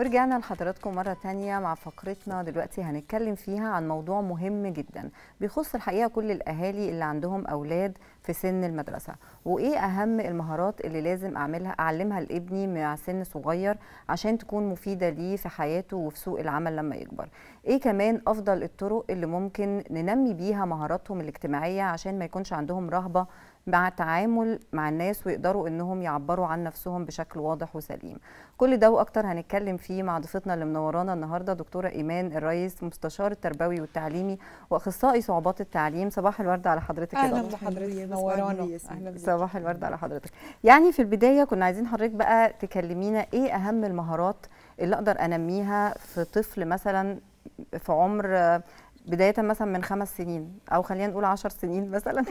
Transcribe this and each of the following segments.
ورجعنا لحضراتكم مرة تانية مع فقرتنا دلوقتي هنتكلم فيها عن موضوع مهم جدا بيخص الحقيقة كل الأهالي اللي عندهم أولاد في سن المدرسة وإيه أهم المهارات اللي لازم أعملها أعلمها لابني مع سن صغير عشان تكون مفيدة ليه في حياته وفي سوق العمل لما يكبر إيه كمان أفضل الطرق اللي ممكن ننمي بيها مهاراتهم الاجتماعية عشان ما يكونش عندهم رهبة مع التعامل مع الناس ويقدروا انهم يعبروا عن نفسهم بشكل واضح وسليم كل ده واكتر هنتكلم فيه مع ضيفتنا اللي منورانا النهارده دكتوره ايمان الرئيس مستشار التربوي والتعليمي واخصائي صعوبات التعليم صباح الورد على حضرتك يا اهلا دكتور. بحضرتك نورانا أهلا بيك. صباح الورد على حضرتك يعني في البدايه كنا عايزين حضرتك بقى تكلمينا ايه اهم المهارات اللي اقدر انميها في طفل مثلا في عمر آه، بدايه مثلا من خمس سنين او خلينا نقول عشر سنين مثلا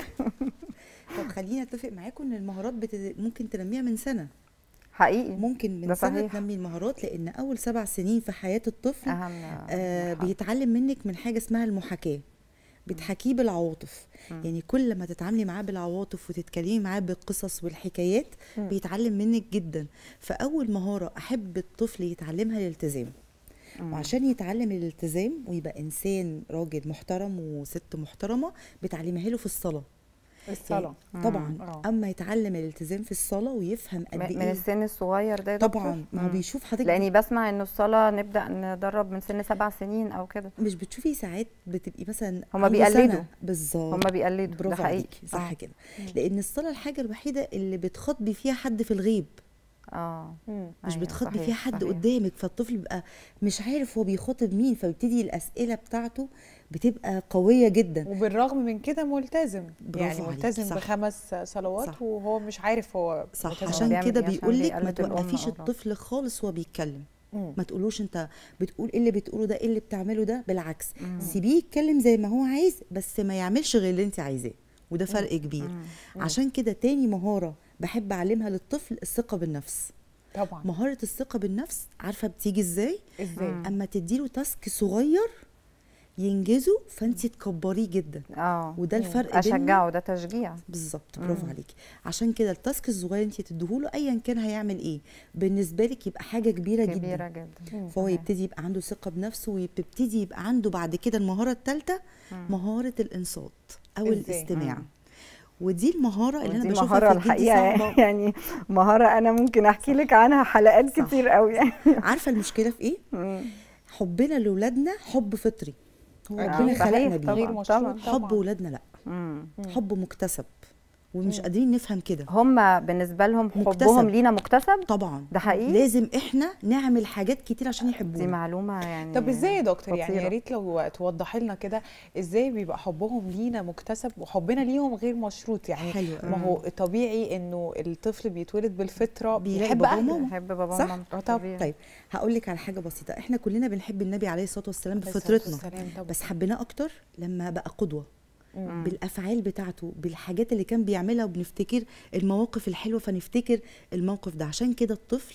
طب خليني اتفق معاكم ان المهارات بت... ممكن تنميها من سنه حقيقي ممكن ده من سنه صحيح. تنمي المهارات لان اول سبع سنين في حياه الطفل اهم آه حاجة. بيتعلم منك من حاجه اسمها المحاكاه بتحكيه بالعواطف مم. يعني كل ما تتعاملي معاه بالعواطف وتتكلمي معاه بالقصص والحكايات مم. بيتعلم منك جدا فاول مهاره احب الطفل يتعلمها الالتزام مم. وعشان يتعلم الالتزام ويبقى انسان راجل محترم وست محترمه بتعلميها له في الصلاه الصلاة مم. طبعا آه. اما يتعلم الالتزام في الصلاه ويفهم قد م- من ايه السن الصغير ده يا دكتور؟ طبعا ما هو مم. بيشوف حضرتك لاني بسمع انه الصلاه نبدا ندرب من سن سبع سنين او كده مش بتشوفي ساعات بتبقي مثلا هما عنده بيقلدوا. سنة بالظبط هم بيقلدوا ده برافو حقيقي عليكي صح آه. كده لان الصلاه الحاجه الوحيده اللي بتخاطبي فيها حد في الغيب اه مم. مش أيوة، بتخاطبي صحيح، فيها حد صحيح. قدامك فالطفل بيبقى مش عارف هو بيخاطب مين فبيبتدي الاسئله بتاعته بتبقى قويه جدا وبالرغم من كده ملتزم برافو يعني عليكي، ملتزم صح. بخمس صلوات صح. وهو مش عارف هو صح ملتزم عشان بيعمل كده إيه؟ عشان بيقول لك ما بيقلد الأم توقفيش أو الأب. الطفل خالص وهو بيتكلم مم. ما تقولوش انت بتقول ايه اللي بتقوله ده ايه اللي بتعمله ده بالعكس مم. سيبيه يتكلم زي ما هو عايز بس ما يعملش غير اللي انت عايزاه وده فرق كبير مم. عشان كده تاني مهاره بحب اعلمها للطفل الثقه بالنفس طبعا مهاره الثقه بالنفس عارفه بتيجي ازاي ازاي مم. اما تديله تاسك صغير ينجزه فانت تكبريه جدا اه وده مم. الفرق بين اشجعه ده تشجيع بالظبط برافو مم. عليكي عشان كده التاسك الصغير انت تديهوله ايا كان هيعمل ايه بالنسبه لك يبقى حاجه كبيره, كبيره جدا جدا مم. فهو صحيح. يبتدي يبقى عنده ثقه بنفسه ويبتدي يبقى عنده بعد كده المهاره الثالثه مم. مهاره الانصات او إزاي؟ الاستماع مم. ودي المهاره اللي انا دي بشوفها مهاره في الجيل دي الحقيقه صعبه يعني مهاره انا ممكن احكي لك عنها حلقات صح. كتير قوي يعني عارفه المشكله في ايه مم. حبنا لاولادنا حب فطري هو أكيد. ربنا صحيح، خلقنا بيه طبعاً، غير مشروط طبعاً. حب طبعاً. ولادنا لا مم. مم. حب مكتسب ومش مم. قادرين نفهم كده هم بالنسبه لهم حبهم مكتسب. لينا مكتسب طبعا ده حقيقي لازم احنا نعمل حاجات كتير عشان دي يحبونا معلومه يعني طب ازاي يا دكتور يعني خطيرة. يا ريت لو توضحي لنا كده ازاي بيبقى حبهم لينا مكتسب وحبنا ليهم غير مشروط يعني حلو ما هو طبيعي انه الطفل بيتولد بالفطره بيلاقي بيحب باباه اهله وماما. بحب بابا صح؟ وماما آه طبعاً. طبيعي. طيب هقول لك على حاجه بسيطه احنا كلنا بنحب النبي عليه الصلاه والسلام عليه الصلاة بفطرتنا والسلام طبعاً. بس حبيناه اكتر لما بقى قدوه مم. بالافعال بتاعته بالحاجات اللي كان بيعملها وبنفتكر المواقف الحلوه فنفتكر الموقف ده عشان كده الطفل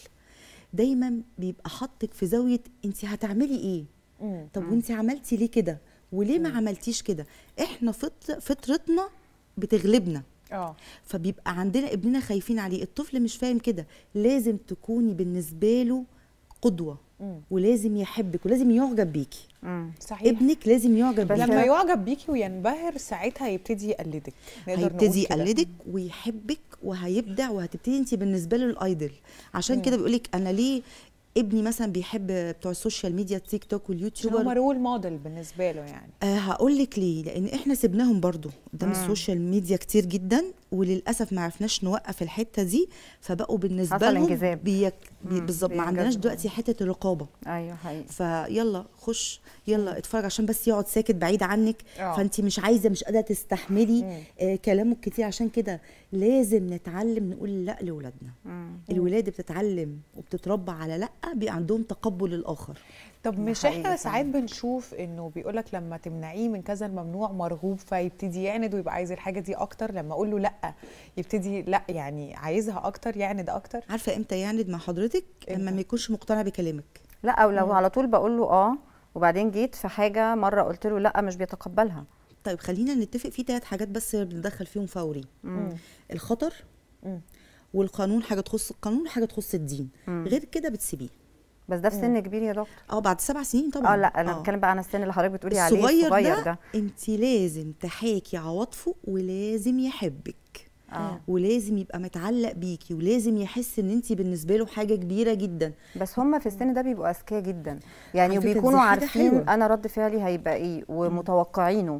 دايما بيبقى حاطك في زاويه انت هتعملي ايه مم. طب وانت عملتي ليه كده وليه ما عملتيش كده احنا فطر فطرتنا بتغلبنا اه فبيبقى عندنا ابننا خايفين عليه الطفل مش فاهم كده لازم تكوني بالنسبه له قدوه مم. ولازم يحبك ولازم يعجب بيكي مم. صحيح ابنك لازم يعجب بس بيكي لما يعجب بيكي وينبهر ساعتها يبتدي يقلدك نقدر نقول هيبتدي كده. يقلدك ويحبك وهيبدع وهتبتدي انت بالنسبه له الايدل عشان كده بيقولك انا ليه ابني مثلا بيحب بتوع السوشيال ميديا التيك توك عشان هما واليوتيوبر رول موديل بالنسبه له يعني أه هقول لك ليه لان احنا سيبناهم برضو قدام مم. السوشيال ميديا كتير جدا وللاسف ما عرفناش نوقف الحته دي فبقوا بالنسبه حصل لهم انجذاب. بيك بي مم. بالظبط ما عندناش بينجذبوا. دلوقتي حته الرقابه ايوه حقيقي فيلا خش يلا اتفرج عشان بس يقعد ساكت بعيد عنك آه. فانت مش عايزه مش قادره تستحملي مم. آه كلامه كتير عشان كده لازم نتعلم نقول لا لاولادنا مم. الولاد بتتعلم وبتتربى على لا بيبقى عندهم تقبل الاخر طب مش حقيقي احنا فعلا. ساعات بنشوف انه بيقولك لما تمنعيه من كذا الممنوع مرغوب فيبتدي يعند ويبقى عايز الحاجه دي اكتر لما اقول له لا يبتدي لا يعني عايزها اكتر يعند اكتر عارفه امتى يعند مع حضرتك لما إمتى؟ ما يكونش مقتنع بكلامك لا او لو على طول بقول له اه وبعدين جيت في حاجه مره قلت له لا مش بيتقبلها طيب خلينا نتفق في ثلاث حاجات بس بندخل فيهم فوري مم. الخطر مم. والقانون حاجه تخص القانون وحاجه تخص الدين مم. غير كده بتسيبيه بس ده في سن كبير يا دكتور اه بعد سبع سنين طبعا اه لا انا بتكلم بقى عن السن اللي حضرتك بتقولي عليه الصغير, الصغير ده, ده انت لازم تحاكي عواطفه ولازم يحبك اه ولازم يبقى متعلق بيكي ولازم يحس ان انت بالنسبه له حاجه كبيره جدا بس هم في السن ده بيبقوا اذكياء جدا يعني على فكرة وبيكونوا دي حاجة عارفين حلوة. انا رد فعلي هيبقى ايه ومتوقعينه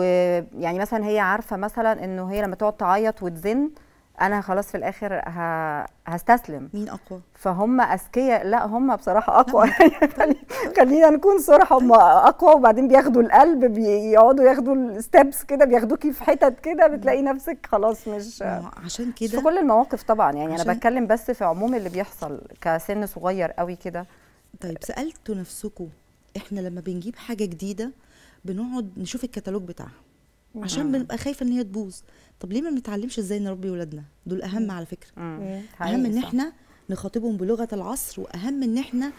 ويعني مثلا هي عارفه مثلا انه هي لما تقعد تعيط وتزن انا خلاص في الاخر ه... هستسلم مين اقوى فهم اذكياء لا هم بصراحه اقوى خلي- خلينا نكون صراحه هم اقوى وبعدين بياخدوا القلب بيقعدوا ياخدوا الستبس كده بياخدوكي في حتت كده بتلاقي نفسك خلاص مش ما هو عشان مش في كده كل المواقف طبعا يعني انا عشان- بتكلم بس في عموم اللي بيحصل كسن صغير قوي كده طيب سالتوا نفسكم احنا لما بنجيب حاجه جديده بنقعد نشوف الكتالوج بتاعها عشان بنبقى خايفه ان هي تبوظ طب ليه ما بنتعلمش ازاي نربي ولادنا دول اهم على فكره مم. اهم ان حقيقي صح. احنا نخاطبهم بلغه العصر واهم ان احنا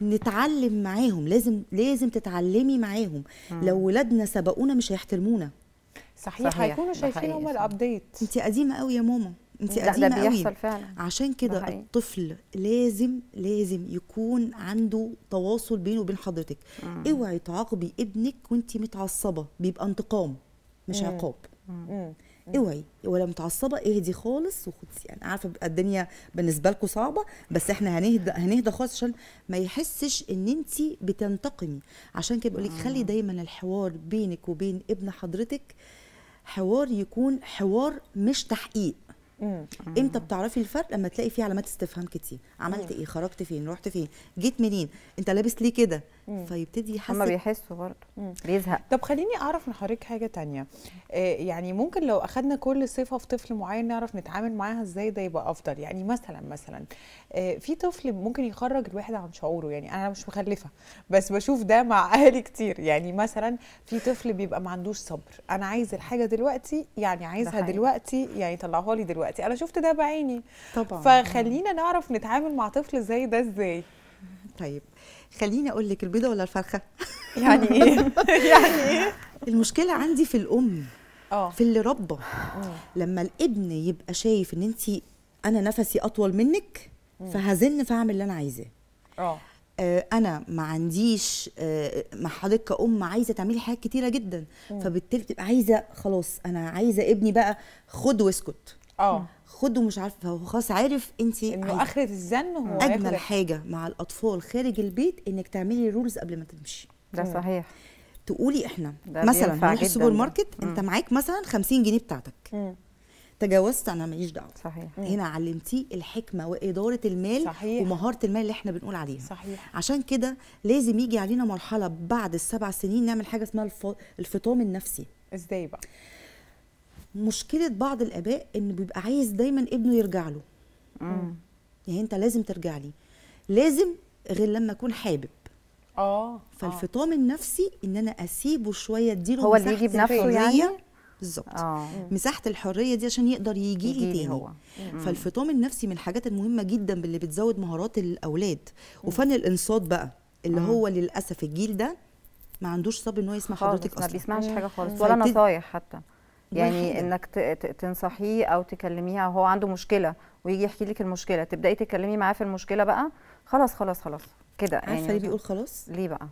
نتعلم معاهم لازم لازم تتعلمي معاهم لو ولادنا سبقونا مش هيحترمونا صحيح, صحيح، هيكونوا ده شايفين حقيقي هم صح. الابديت انت قديمه قوي يا ماما انت لا ده قديمه قوي بيحصل فعلا عشان كده حقيقي. الطفل لازم لازم يكون عنده تواصل بينه وبين حضرتك اوعي تعاقبي ابنك وانت متعصبه بيبقى انتقام مش عقاب مم. اوعي ولا متعصبه اهدي خالص وخدي يعني عارفه بيبقى الدنيا بالنسبه لكم صعبه بس احنا هنهدى هنهدى خالص عشان ما يحسش ان انت بتنتقمي عشان كده بقول لك خلي دايما الحوار بينك وبين ابن حضرتك حوار يكون حوار مش تحقيق مم. امتى بتعرفي الفرق لما تلاقي فيه علامات استفهام كتير عملت ايه خرجت فين رحت فين جيت منين انت لابس ليه كده فيبتدي هم يحس بيحسوا برضه بيزهق طب خليني اعرف من حضرتك حاجه تانية آه يعني ممكن لو اخدنا كل صفه في طفل معين نعرف نتعامل معاها ازاي ده يبقى افضل يعني مثلا مثلا آه في طفل ممكن يخرج الواحد عن شعوره يعني انا مش مخلفه بس بشوف ده مع اهالي كتير يعني مثلا في طفل بيبقى ما عندوش صبر انا عايز الحاجه دلوقتي يعني عايزها حقيقي. دلوقتي يعني طلعوها لي دلوقتي انا شفت ده بعيني طبعا فخلينا نعرف نتعامل مع طفل زي ده ازاي طيب خليني اقول لك البيضه ولا الفرخه يعني ايه يعني ايه المشكله عندي في الام اه في اللي ربى لما الابن يبقى شايف ان انت انا نفسي اطول منك فهزن فاعمل اللي انا عايزاه اه آه، انا ما عنديش آه، مع حضرتك كأم عايزه تعملي حاجات كتيره جدا فبالتالي بتبقى عايزه خلاص انا عايزه ابني بقى خد واسكت اه خد ومش عارفه هو خلاص عارف انت انه اخره الزن هو اجمل ياخد- حاجه مع الاطفال خارج البيت انك تعملي رولز قبل ما تمشي ده صحيح تقولي احنا ده مثلا بينفع هنروح جداً السوبر ده. ماركت انت معاك مثلا 50 جنيه بتاعتك مم. تجاوزت انا ماليش دعوه صحيح هنا علمتيه الحكمه واداره المال صحيح. ومهاره المال اللي احنا بنقول عليها صحيح عشان كده لازم يجي علينا مرحله بعد السبع سنين نعمل حاجه اسمها الف- الفطام النفسي ازاي بقى مشكله بعض الاباء انه بيبقى عايز دايما ابنه يرجع له مم. يعني انت لازم ترجع لي لازم غير لما اكون حابب اه فالفطام النفسي ان انا اسيبه شويه اديله هو اللي مساحة يجي بنفسه الحرية. يعني؟ بالظبط اه مساحه الحريه دي عشان يقدر يجي لي يجيلي تاني هو. فالفطام النفسي من الحاجات المهمه جدا باللي بتزود مهارات الاولاد وفن الانصات بقى اللي هو للاسف الجيل ده ما عندوش صبر ان هو يسمع خالص حضرتك ما اصلا بيسمعش حاجه خالص مم. ولا فيبتدي- نصايح حتى ولا يعني حاجة. انك ت- ت- تنصحيه او تكلميه او هو عنده مشكله ويجي يحكي لك المشكله تبداي تتكلمي معاه في المشكله بقى خلاص خلاص خلاص كده عارفه ليه بيقول خلاص ليه بقى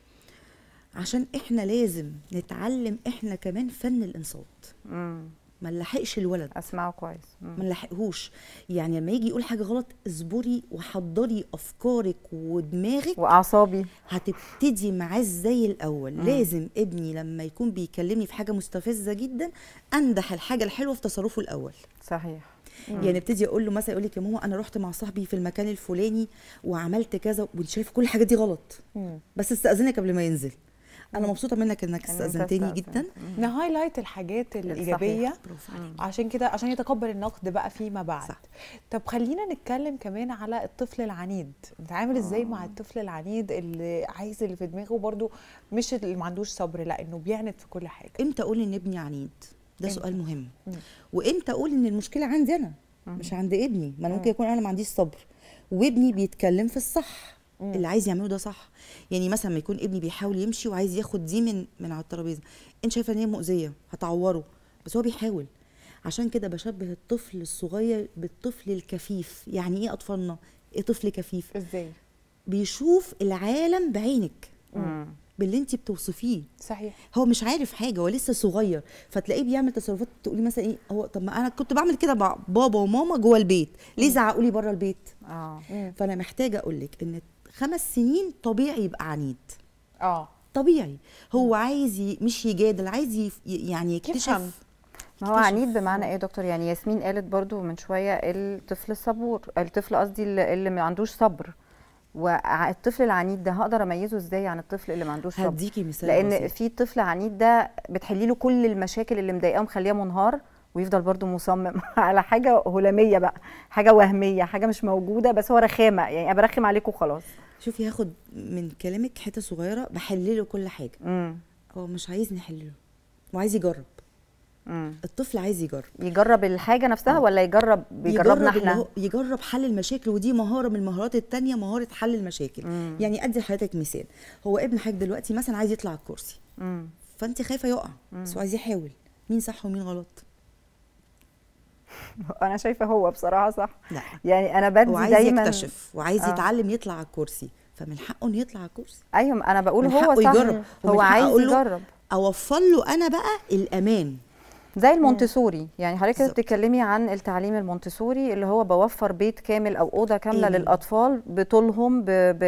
عشان احنا لازم نتعلم احنا كمان فن الانصات امم ما نلحقش الولد اسمعه كويس مم. ما نلحقهوش يعني لما يجي يقول حاجه غلط اصبري وحضري افكارك ودماغك واعصابي هتبتدي معاه زي الاول مم. لازم ابني لما يكون بيكلمني في حاجه مستفزه جدا امدح الحاجه الحلوه في تصرفه الاول صحيح يعني ابتدي اقول له مثلا يقول لك يا ماما انا رحت مع صاحبي في المكان الفلاني وعملت كذا وانت شايف كل الحاجات دي غلط مم. بس استاذنك قبل ما ينزل انا مبسوطه منك انك إن أنت استاذنتني استأذنت. جدا نهايلايت الحاجات الايجابيه برافو عليك عشان كده عشان يتقبل النقد بقى فيما بعد صح. طب خلينا نتكلم كمان على الطفل العنيد نتعامل ازاي مع الطفل العنيد اللي عايز اللي في دماغه برضو مش اللي ما عندوش صبر لا انه بيعند في كل حاجه امتى اقول ان ابني عنيد ده إمتى؟ سؤال مهم مم. وامتى اقول ان المشكله عندي انا مش عند ابني ما أنا ممكن يكون انا ما عنديش صبر وابني بيتكلم في الصح اللي عايز يعمله ده صح يعني مثلا ما يكون ابني بيحاول يمشي وعايز ياخد دي من من على الترابيزه انت شايفه ان هي مؤذيه هتعوره بس هو بيحاول عشان كده بشبه الطفل الصغير بالطفل الكفيف يعني ايه اطفالنا ايه طفل كفيف ازاي بيشوف العالم بعينك مم. باللي انت بتوصفيه صحيح هو مش عارف حاجه هو لسه صغير فتلاقيه بيعمل تصرفات تقولي مثلا ايه هو طب ما انا كنت بعمل كده مع بابا وماما جوه البيت ليه زعقوا لي بره البيت اه فانا محتاجه اقول لك ان خمس سنين طبيعي يبقى عنيد اه طبيعي هو عايز ي... مش يجادل عايز ي... يعني يفهم. يكتشف ما هو عنيد بمعنى ايه يا دكتور يعني ياسمين قالت برضو من شويه الطفل الصبور الطفل قصدي اللي اللي ما عندوش صبر والطفل العنيد ده هقدر اميزه ازاي عن الطفل اللي ما عندوش صبر هديكي مثال لان بسيط. في طفل عنيد ده بتحلي له كل المشاكل اللي مضايقاه ومخليه منهار ويفضل برضو مصمم على حاجه هلاميه بقى حاجه وهميه حاجه مش موجوده بس هو رخامه يعني انا برخم عليكم خلاص شوفي هاخد من كلامك حته صغيره بحل له كل حاجه امم هو مش عايزني احل له وعايز يجرب امم الطفل عايز يجرب يجرب الحاجه نفسها ولا يجرب بيجربنا اللي احنا هو- يجرب حل المشاكل ودي مهاره من المهارات التانية مهاره حل المشاكل مم. يعني ادي لحضرتك مثال هو ابن حضرتك دلوقتي مثلا عايز يطلع على الكرسي امم فانت خايفه يقع بس هو عايز يحاول مين صح ومين غلط انا شايفه هو بصراحه صح لا يعني انا بدي هو عايز دايما يكتشف وعايز آه. يتعلم يطلع على الكرسي فمن حقه انه يطلع على الكرسي ايوه انا بقول من هو حقه صح يجرب ومن هو حقه عايز أقول له يجرب اوفر له انا بقى الامان زي المونتسوري يعني حضرتك كده بالظبط. بتتكلمي عن التعليم المونتسوري اللي هو بوفر بيت كامل او اوضه كامله إيه. للاطفال بطولهم ب... ب...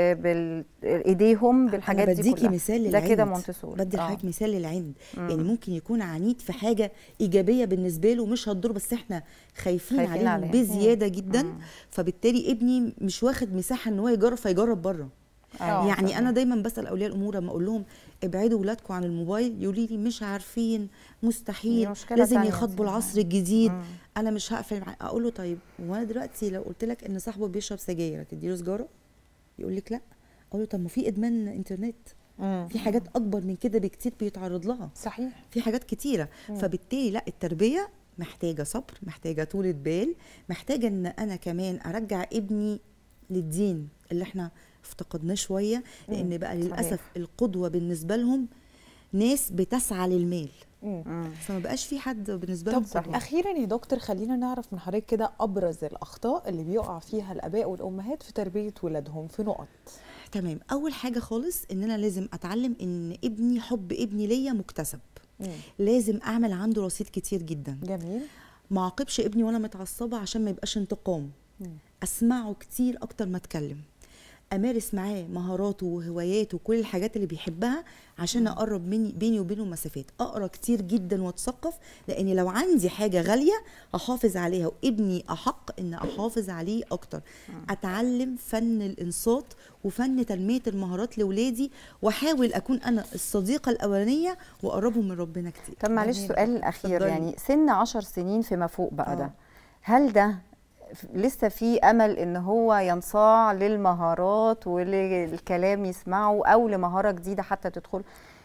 بايديهم بالحاجات انا دي بديكي كلها مثال ده للعند كده مونتسوري بدي آه. لحضرتك مثال للعند مم. يعني ممكن يكون عنيد في حاجه ايجابيه بالنسبه له مش هتضره بس احنا خايفين, خايفين عليهم عليه. بزياده جدا مم. فبالتالي ابني مش واخد مساحه ان هو يجرب فيجرب بره أيوة. يعني انا دايما بسال اولياء الامور لما اقول لهم ابعدوا ولادكم عن الموبايل يقولوا لي مش عارفين دي مستحيل مشكلة لازم تانية يخاطبوا دي. العصر الجديد مم. انا مش هقفل معاه اقول له طيب وانا دلوقتي لو قلت لك ان صاحبه بيشرب سجاير هتدي له سجاره يقول لك لا اقول له طب ما في ادمان انترنت مم. في حاجات اكبر من كده بكتير بيتعرض لها صحيح في حاجات كتيره فبالتالي لا التربيه محتاجه صبر محتاجه طولة بال محتاجه ان انا كمان ارجع ابني للدين اللي احنا افتقدناه شويه لان بقى للاسف القدوه بالنسبه لهم ناس بتسعى للمال مم. مم. فما بقاش في حد بالنسبه لهم طب قدوة. اخيرا يا دكتور خلينا نعرف من حضرتك كده ابرز الاخطاء اللي بيقع فيها الاباء والامهات في تربيه ولادهم في نقط تمام اول حاجه خالص ان انا لازم اتعلم ان ابني حب ابني ليا مكتسب مم. لازم اعمل عنده رصيد كتير جدا جميل ما اعاقبش ابني وانا متعصبه عشان ما يبقاش انتقام مم. اسمعه كتير اكتر ما اتكلم امارس معاه مهاراته وهواياته وكل الحاجات اللي بيحبها عشان اقرب مني بيني وبينه مسافات اقرا كتير جدا واتثقف لان لو عندي حاجه غاليه احافظ عليها وابني احق ان احافظ عليه اكتر اتعلم فن الانصات وفن تنميه المهارات لاولادي واحاول اكون انا الصديقه الاولانيه واقربهم من ربنا كتير طب معلش جميل. سؤال الاخير اتفضلي. يعني سن عشر سنين فيما فوق بقى آه. ده هل ده ف- لسه في امل ان هو ينصاع للمهارات وللكلام يسمعه او لمهاره جديده حتى تدخل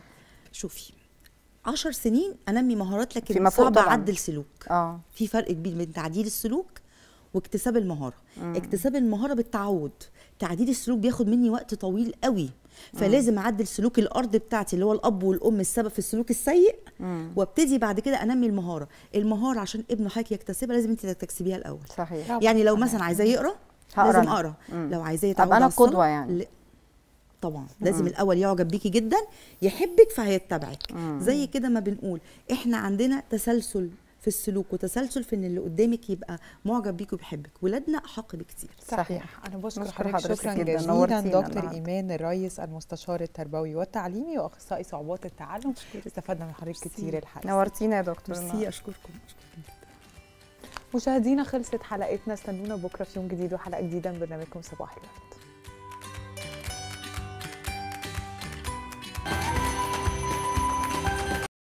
شوفي عشر سنين انمي مهارات لكن فيما فوق صعب طبعاً. اعدل سلوك اه في فرق كبير بين تعديل السلوك واكتساب المهاره مم. اكتساب المهاره بالتعود تعديل السلوك بياخد مني وقت طويل قوي فلازم اعدل سلوك الارض بتاعتي اللي هو الاب والام السبب في السلوك السيء مم. وابتدي بعد كده انمي المهاره المهاره عشان ابن حضرتك يكتسبها لازم انت تكتسبيها الاول صحيح طبعاً. يعني لو مثلا عايزاه يقرا هقرا لازم أنا. اقرا مم. لو عايزاه طب يتعود أنا على الصلاة، قدوة يعني. ل- طبعا لازم الاول يعجب بيكي جدا يحبك فهيتبعك مم. زي كده ما بنقول احنا عندنا تسلسل في السلوك وتسلسل في ان اللي قدامك يبقى معجب بيك وبيحبك ولادنا احق بكتير صحيح. انا بشكر نشكر حضرتك حضرتك شكرا جداً. جزيلا نورتينا دكتور النهاردة. ايمان الرئيس المستشار التربوي والتعليمي واخصائي صعوبات التعلم استفدنا من حضرتك كتير الحقيقه نورتينا يا دكتور ميرسي اشكركم مشاهدينا خلصت حلقتنا استنونا بكره في يوم جديد وحلقه جديده من برنامجكم صباح الخير